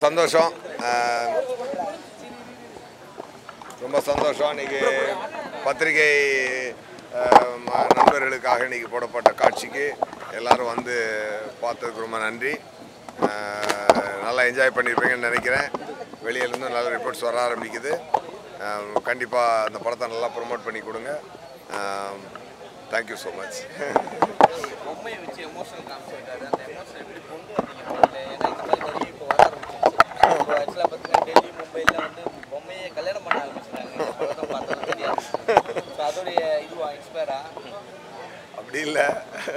சந்தோஷம் அஹ், ரொம்ப சந்தோஷம் இன்னைக்கு பத்திரிகை அஹ், ம- நண்பர்களுக்காக இன்னைக்கு போடப்பட்ட காட்சிக்கு எல்லாரும் வந்து பார்த்ததுக்கு ரொம்ப நன்றி அஹ், நல்லா என்ஜாய் பண்ணியிருப்பீங்கன்னு நினைக்கிறேன் வெளியிலேருந்து நல்ல ரிப்போர்ட்ஸ் வர ஆரம்பிக்குது கண்டிப்பாக அந்த படத்தை நல்லா ப்ரொமோட் பண்ணி கொடுங்க தேங்க்யூ ஸோ மச் பொம்மையை வச்சு எமோஷனல் காமிச்சிருக்காரு அந்த எமோஷன் எப்படி கொண்டு வந்தீங்க படத்துல? ஏன்னா இந்த மாதிரி நிறைய இப்போ வர ஆரம்பிச்சிருச்சு இப்போ ஆக்சுவலாக பார்த்தீங்கன்னா டெல்லி மும்பையில் வந்து பொம்மையை கல்யாணம் பண்ண ஆரம்பிச்சிட்டாங்க இந்த படத்தை பார்த்தது தெரியாது ஸோ அதோடைய இதுவா இன்ஸ்பயரா அப்படி இல்லை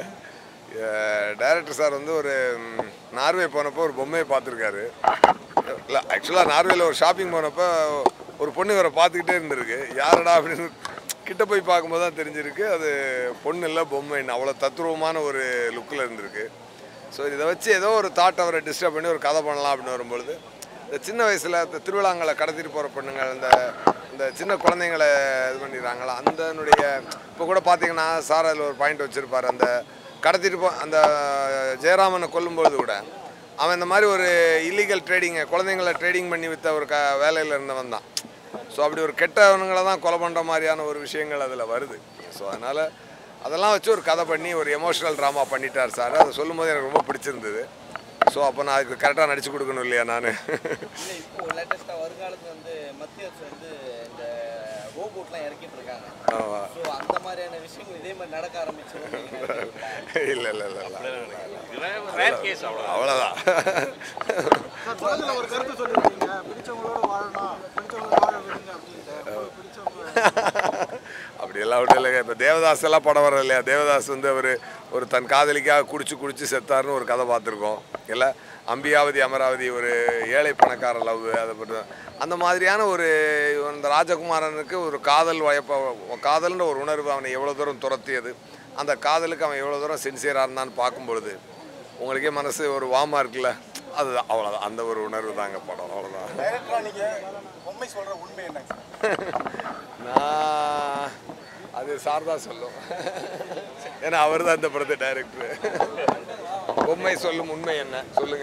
டைரக்டர் சார் வந்து ஒரு ம், நார்வே போனப்போ ஒரு பொம்மையை பார்த்துருக்காரு இல்லை ஆக்சுவலாக நார்வேல ஒரு ஷாப்பிங் போனப்போ ஒரு பொண்ணு இவரை பார்த்துக்கிட்டே இருந்திருக்கு யாரடா அப்படின்னு கிட்ட போய் பார்க்கும்போது தான் தெரிஞ்சிருக்கு அது பொண்ணு இல்லை பொம்மைன்னு அவ்வளோ தத்ரூபமான ஒரு லுக்கில் இருந்திருக்கு ஸோ இதை வச்சு ஏதோ ஒரு தாட் அவரை டிஸ்டர்ப் பண்ணி ஒரு கதை பண்ணலாம் அப்படின்னு வரும்பொழுது இந்த சின்ன வயசில் இந்த திருவிழாங்களை கடத்திட்டு போகிற பொண்ணுங்க இந்த இந்த சின்ன குழந்தைங்களை இது பண்ணிடுறாங்களா அந்தனுடைய இப்போ கூட பார்த்தீங்கன்னா சார் அதில் ஒரு பாயிண்ட் வச்சுருப்பார் அந்த கடத்திட்டு போ அந்த ஜெயராமனை கொல்லும்பொழுது கூட அவன் இந்த மாதிரி ஒரு இல்லீகல் ட்ரேடிங்கை குழந்தைங்கள ட்ரேடிங் பண்ணி விற்ற ஒரு க வேலையில் இருந்தவன் தான் ஸோ அப்படி ஒரு கெட்டவனுங்களை தான் கொலை பண்ணுற மாதிரியான ஒரு விஷயங்கள் அதில் வருது ஸோ அதனால் அதெல்லாம் வச்சு ஒரு கதை பண்ணி ஒரு எமோஷனல் ட்ராமா பண்ணிட்டார் சார் அதை சொல்லும்போது எனக்கு ரொம்ப பிடிச்சிருந்தது ஸோ அப்போ நான் அதுக்கு கரெக்டாக நடிச்சு கொடுக்கணும் இல்லையா நான் இல்லை இப்போ லேட்டஸ்ட்டாக வருங்காலத்தில் வந்து மத்திய அரசு வந்து இந்த ரோபோட்லாம் இறக்கிட்டு இருக்காங்க ஆமாம் ஸோ அந்த மாதிரியான விஷயங்கள் இதே மாதிரி நடக்க ஆரம்பிச்சிடும் இல்லை இல்லை இல்லை ரேர் கேஸ் அவ்வளோ அவ்வளோதான் சார் படத்துல ஒரு கருத்து சொல்லியிருக்கீங்க பிடிச்சவங்களோட வாழணும் பிடிச்சவங்களோட வாழ விடுங்க அப்படின்ட்டு உங்களுக்கு பிடிச்சவங்க அப்படி எல்லாம் விட்டு இல்லைங்க இப்போ தேவதாஸ் எல்லாம் படம் வர இல்லையா தேவதாஸ் வந்து அவர் ஒரு தன் காதலிக்காக குடிச்சு குடிச்சு செத்தாருன்னு ஒரு கதை பார்த்துருக்கோம் இல்லை அம்பியாவதி அமராவதி ஒரு ஏழை பணக்கார லவ் அதை பற்றி அந்த மாதிரியான ஒரு இந்த ராஜகுமாரனுக்கு ஒரு காதல் வயப்ப காதல்ன்ற ஒரு உணர்வு அவனை எவ்வளோ தூரம் துரத்தியது அந்த காதலுக்கு அவன் எவ்வளோ தூரம் சின்சியராக இருந்தான்னு பார்க்கும்பொழுது உங்களுக்கே மனசு ஒரு வாமா இருக்குல்ல அதுதான் அவ்வளோதான் அந்த ஒரு உணர்வு தாங்க படம் அவ்வளோதான் டைரக்டரா நீங்க பொம்மை சொல்ற உண்மை என்ன நான் அது சார் தான் சொல்லும் ஏன்னா அவர் தான் இந்த படத்தை டைரக்டர் பொம்மை சொல்லும் உண்மை என்ன சொல்லுங்க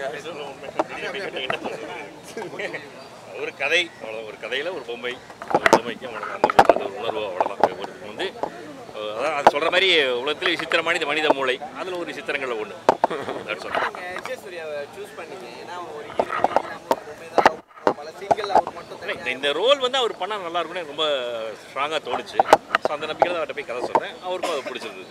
ஒரு கதை அவ்வளோ ஒரு கதையில் ஒரு பொம்மை ஒரு பொம்மைக்கு அவனுக்கு அந்த ஒரு- அந்த ஒரு உணர்வு அவ்வளோதான் ஒரு வந்து அஹ், அதான் அது சொல்கிற மாதிரி உலகத்தில் விசித்திரமான இந்த மனித மூளை அதில் ஒரு சித்திரங்களில் ஒன்று சொல்கிறேன் நீங்கள் விஜய் சூர்யாவை சூஸ் பண்ணீங்க ஏன்னா அவர் ஒரு ஹீரோயின் இல்லாமல் ஒரு பொம்மை தான் அவர் பல சிங்கிள் அவர் மட்டும் இல்லை, தனியா இந்த ரோல் வந்து அவர் பண்ணால் நல்லா இருக்கும்னு எனக்கு ரொம்ப ஸ்ட்ராங்காக தோணுச்சு ஸோ அந்த நம்பிக்கையில் அவர்கிட்ட போய் கதை சொன்னேன் அவருக்கும் அது பிடிச்சிருந்தது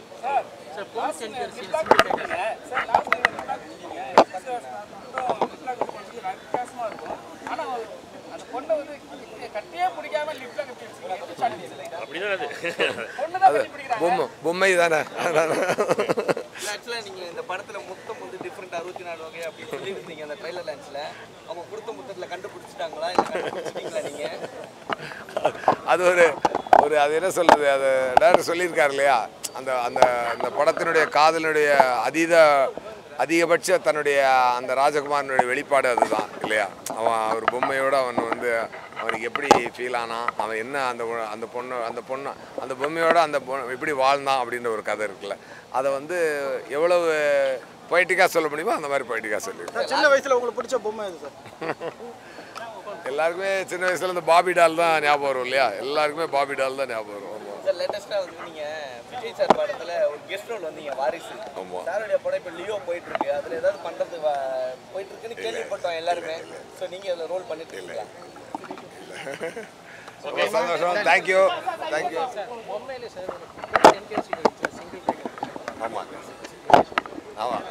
அப்படிதான் அது அது பொம்மை பொம்மை தானே ஆக்சுவலாக நீங்கள் இந்த படத்தில் முத்தம் வந்து டிஃப்ரெண்ட் அறுபத்தி நாலு வகை அப்படின்னு சொல்லியிருந்தீங்க அந்த ட்ரைலர் லான்ச்சில் அவங்க கொடுத்த முத்தத்தில் கண்டுபிடிச்சிட்டாங்களா இல்லை கண்டுபிடிச்சிட்டீங்களா நீங்கள் அது ஒரு ஒரு அது என்ன சொல்றது அது டேரக்டர் சொல்லியிருக்காரு இல்லையா அந்த அந்த அந்த படத்தினுடைய காதலினுடைய அதீத அதிகபட்ச தன்னுடைய அந்த ராஜகுமாரனுடைய வெளிப்பாடு அதுதான் இல்லையா அவன் ஒரு பொம்மையோட அவன் வந்து அவனுக்கு எப்படி ஃபீல் ஆனான் அவன் என்ன அந்த உ- அந்த பொண்ணு அந்த பொண்ணு அந்த பொம்மையோட அந்த பொண்ணு எப்படி வாழ்ந்தான் அப்படின்ற ஒரு கதை இருக்குல்ல அதை வந்து எவ்வளவு பொய்ட்டிக்காக சொல்ல முடியுமோ அந்த மாதிரி பொய்ட்டிக்காக சொல்லியிருக்காரு சார் சின்ன வயசுல உங்களுக்கு பிடிச்ச பொம்மை எது சார் எல்லாருக்குமே சின்ன வயசுல இந்த பாபி டால் தான் ஞாபகம் வரும் இல்லையா எல்லாருக்குமே பாபி டால் தான் ஞாபகம் வரும் ஆமா. சார் லேட்டஸ்ட்டாக வந்து நீங்கள் விஜய் சார் படத்தில் ஒரு கெஸ்ட் ரோல் வந்தீங்க வாரிசு ஆமா. சாருடைய படம் இப்போ லியோ போயிட்டு இருக்கு அதில் ஏதாவது பண்ணுறது போயிட்டு இருக்குன்னு கேள்விப்பட்டோம் எல்லாருமே ஸோ நீங்கள் அதில் ரோல் பண்ணிட்டு இருக்கீங்களா ரொம்ப சந்தோஷம் தேங்க்யூ தேங்க்யூ ஆமாம் ஆமாம்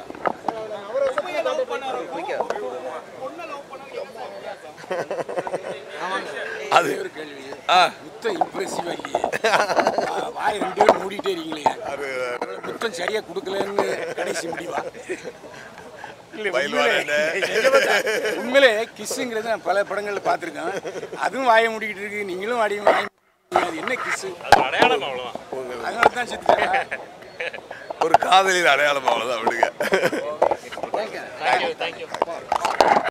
அது ஆ முத்தம் இம்ப்ரெசிவா இல்லையே ஆ, வாய் ரெண்டு பேரும் மூடிட்டே இருக்கீங்களே அது முத்தம் சரியா கொடுக்கலன்னு கடைசி முடிவா இல்ல, பயில்வான் உண்மையிலே- நிஜமா உண்மையிலே கிஸ்ஸுங்கிறது நான் பல படங்கள்ல பார்த்துருக்கேன் அதுவும் வாயை மூடிக்கிட்டு இருக்கு நீங்களும் வாடியும் வாய் மூடிக்கிட்டு அது என்ன கிஸ்ஸு அது அடையாளம் அவ்வளோதான் அதனால தான் செத்துட்டாங்க ஒரு காதலின் அடையாளம் அவ்வளோதான் விடுங்க தேங்க்யூ தேங்க்யூ